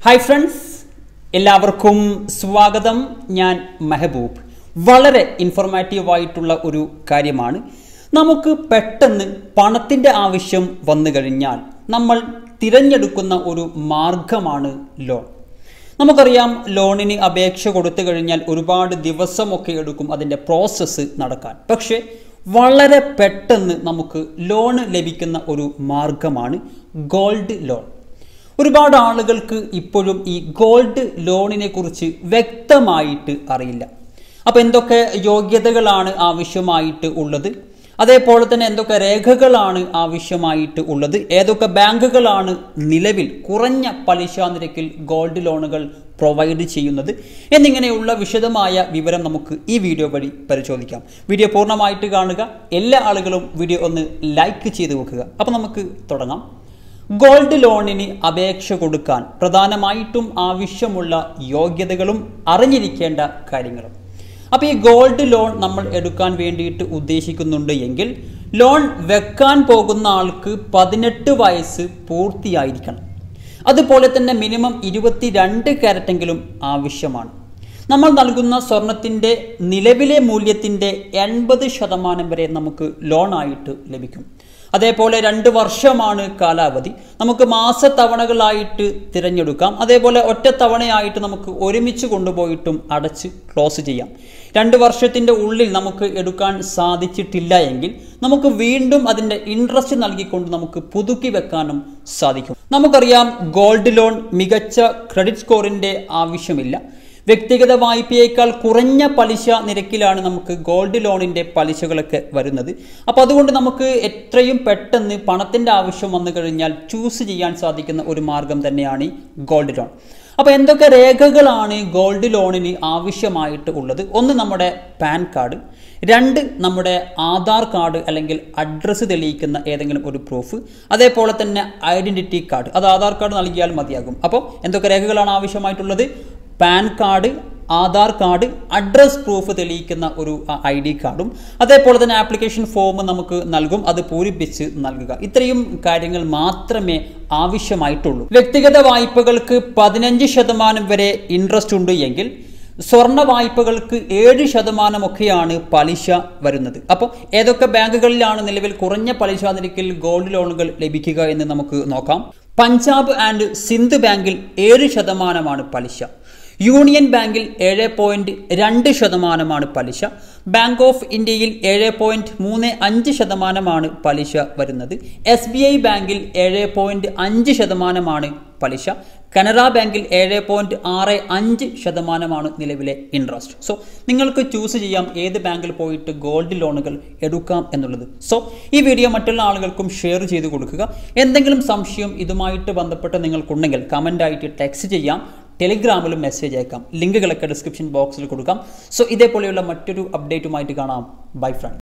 hi friends എല്ലാവർക്കും സ്വാഗതം ഞാൻ മെഹബൂബ് വളരെ ഇൻഫോർമാറ്റീവ് ആയിട്ടുള്ള ഒരു കാര്യമാണ് നമുക്ക് പെട്ടെന്ന് പണത്തിൻ്റെ ആവശ്യം വന്നു കഴിഞ്ഞാൽ നമ്മൾ തിരഞ്ഞെടുക്കുന്ന ഒരു മാർഗമാണ് ലോൺ നമുക്കറിയാം ലോണിന് അപേക്ഷ കൊടുത്തു കഴിഞ്ഞാൽ ഒരുപാട് ദിവസമൊക്കെ എടുക്കും അതിൻ്റെ പ്രോസസ്സ് നടക്കാൻ പക്ഷേ വളരെ പെട്ടെന്ന് നമുക്ക് ലോൺ ലഭിക്കുന്ന ഒരു മാർഗമാണ് ഗോൾഡ് ലോൺ ഒരുപാട് ആളുകൾക്ക് ഇപ്പോഴും ഈ ഗോൾഡ് ലോണിനെ കുറിച്ച് വ്യക്തമായിട്ട് അറിയില്ല അപ്പോൾ എന്തൊക്കെ യോഗ്യതകളാണ് ആവശ്യമായിട്ട് ഉള്ളത് അതേപോലെ തന്നെ എന്തൊക്കെ രേഖകളാണ് ആവശ്യമായിട്ട് ഉള്ളത് ഏതൊക്കെ ബാങ്കുകളാണ് നിലവിൽ കുറഞ്ഞ പലിശ നിരക്കിൽ ഗോൾഡ് ലോണുകൾ പ്രൊവൈഡ് ചെയ്യുന്നത് എന്നിങ്ങനെയുള്ള വിശദമായ വിവരം നമുക്ക് ഈ വീഡിയോ വഴി പരിശോധിക്കാം വീഡിയോ പൂർണ്ണമായിട്ട് കാണുക എല്ലാ ആളുകളും വീഡിയോ ഒന്ന് ലൈക്ക് ചെയ്ത് വെക്കുക അപ്പോൾ നമുക്ക് തുടങ്ങാം ഗോൾഡ് ലോണിന് അപേക്ഷ കൊടുക്കാൻ പ്രധാനമായിട്ടും ആവശ്യമുള്ള യോഗ്യതകളും അറിഞ്ഞിരിക്കേണ്ട കാര്യങ്ങളും അപ്പോൾ ഈ ഗോൾഡ് ലോൺ നമ്മൾ എടുക്കാൻ വേണ്ടിയിട്ട് ഉദ്ദേശിക്കുന്നുണ്ട് എങ്കിൽ ലോൺ വെക്കാൻ പോകുന്ന ആൾക്ക് പതിനെട്ട് വയസ്സ് പൂർത്തിയായിരിക്കണം അതുപോലെ തന്നെ മിനിമം ഇരുപത്തി രണ്ട് ക്യാരറ്റെങ്കിലും ആവശ്യമാണ് നമ്മൾ നൽകുന്ന സ്വർണത്തിൻ്റെ നിലവിലെ മൂല്യത്തിൻ്റെ എൺപത് ശതമാനം വരെ നമുക്ക് ലോണായിട്ട് ലഭിക്കും അതേപോലെ രണ്ട് വർഷമാണ് കാലാവധി നമുക്ക് മാസത്തവണകളായിട്ട് തിരഞ്ഞെടുക്കാം അതേപോലെ ഒറ്റ തവണയായിട്ട് നമുക്ക് ഒരുമിച്ച് കൊണ്ടുപോയിട്ടും അടച്ച് ക്ലോസ് ചെയ്യാം രണ്ട് വർഷത്തിൻ്റെ ഉള്ളിൽ നമുക്ക് എടുക്കാൻ സാധിച്ചിട്ടില്ല എങ്കിൽ നമുക്ക് വീണ്ടും അതിൻ്റെ ഇൻട്രസ്റ്റ് നൽകിക്കൊണ്ട് നമുക്ക് പുതുക്കി വെക്കാനും സാധിക്കും നമുക്കറിയാം ഗോൾഡ് ലോൺ മികച്ച ക്രെഡിറ്റ് സ്കോറിൻ്റെ ആവശ്യമില്ല വ്യക്തിഗത വായ്പയേക്കാൾ കുറഞ്ഞ പലിശ നിരക്കിലാണ് നമുക്ക് ഗോൾഡ് ലോണിൻ്റെ പലിശകളൊക്കെ വരുന്നത് അപ്പോൾ അതുകൊണ്ട് നമുക്ക് എത്രയും പെട്ടെന്ന് പണത്തിൻ്റെ ആവശ്യം വന്നു കഴിഞ്ഞാൽ ചൂസ് ചെയ്യാൻ സാധിക്കുന്ന ഒരു മാർഗം തന്നെയാണ് ഈ ഗോൾഡ് ലോൺ അപ്പോൾ എന്തൊക്കെ രേഖകളാണ് ഗോൾഡ് ലോണിന് ആവശ്യമായിട്ട് ഉള്ളത് ഒന്ന് നമ്മുടെ പാൻ കാർഡ് രണ്ട് നമ്മുടെ ആധാർ കാർഡ് അല്ലെങ്കിൽ അഡ്രസ്സ് തെളിയിക്കുന്ന ഏതെങ്കിലും ഒരു പ്രൂഫ് അതേപോലെ തന്നെ ഐഡൻറ്റിറ്റി കാർഡ് അത് ആധാർ കാർഡ് നൽകിയാൽ മതിയാകും അപ്പോൾ എന്തൊക്കെ രേഖകളാണ് ആവശ്യമായിട്ടുള്ളത് PAN card Aadhaar card address proof തെളിയിക്കുന്ന ഒരു ഐ ഡി കാർഡും അതേപോലെ തന്നെ ആപ്ലിക്കേഷൻ ഫോം നമുക്ക് നൽകും അത് പൂരിപ്പിച്ച് നൽകുക ഇത്രയും കാര്യങ്ങൾ മാത്രമേ ആവശ്യമായിട്ടുള്ളൂ വ്യക്തിഗത വായ്പകൾക്ക് പതിനഞ്ച് ശതമാനം വരെ ഇൻട്രസ്റ്റ് ഉണ്ട് എങ്കിൽ സ്വർണ്ണ വായ്പകൾക്ക് ഏഴ് ശതമാനമൊക്കെയാണ് പലിശ വരുന്നത് അപ്പോൾ ഏതൊക്കെ ബാങ്കുകളിലാണ് നിലവിൽ കുറഞ്ഞ പലിശ നിരക്കിൽ ഗോൾഡ് ലോണുകൾ ലഭിക്കുക എന്ന് നമുക്ക് നോക്കാം പഞ്ചാബ് ആൻഡ് സിന്ധ് ബാങ്കിൽ ഏഴ് ശതമാനമാണ് പലിശ യൂണിയൻ ബാങ്കിൽ ഏഴ് പോയിന്റ് രണ്ട് ശതമാനമാണ് പലിശ ബാങ്ക് ഓഫ് ഇന്ത്യയിൽ ഏഴ് പോയിന്റ് മൂന്ന് അഞ്ച് ശതമാനമാണ് പലിശ വരുന്നത് എസ് ബി ഐ ബാങ്കിൽ ഏഴ് പോയിന്റ് അഞ്ച് ശതമാനമാണ് പലിശ കനറ ബാങ്കിൽ ഏഴ് പോയിന്റ് ആറ് അഞ്ച് ശതമാനമാണ് നിലവിലെ ഇൻട്രസ്റ്റ് സോ നിങ്ങൾക്ക് ചൂസ് ചെയ്യാം ഏത് ബാങ്കിൽ പോയിട്ട് ഗോൾഡ് ലോണുകൾ എടുക്കാം എന്നുള്ളത് സോ ഈ വീഡിയോ മറ്റുള്ള ആളുകൾക്കും ഷെയർ ചെയ്ത് കൊടുക്കുക എന്തെങ്കിലും സംശയം ഇതുമായിട്ട് ബന്ധപ്പെട്ട് നിങ്ങൾക്കുണ്ടെങ്കിൽ കമൻ്റായിട്ട് ടെക്സ്റ്റ് ചെയ്യാം ടെലിഗ്രാമിലും മെസ്സേജ് അയക്കാം ലിങ്കുകളൊക്കെ ഡിസ്ക്രിപ്ഷൻ ബോക്സിൽ കൊടുക്കാം സോ ഇതേപോലെയുള്ള മറ്റൊരു അപ്ഡേറ്റുമായിട്ട് കാണാം ബൈ ഫ്രണ്ട്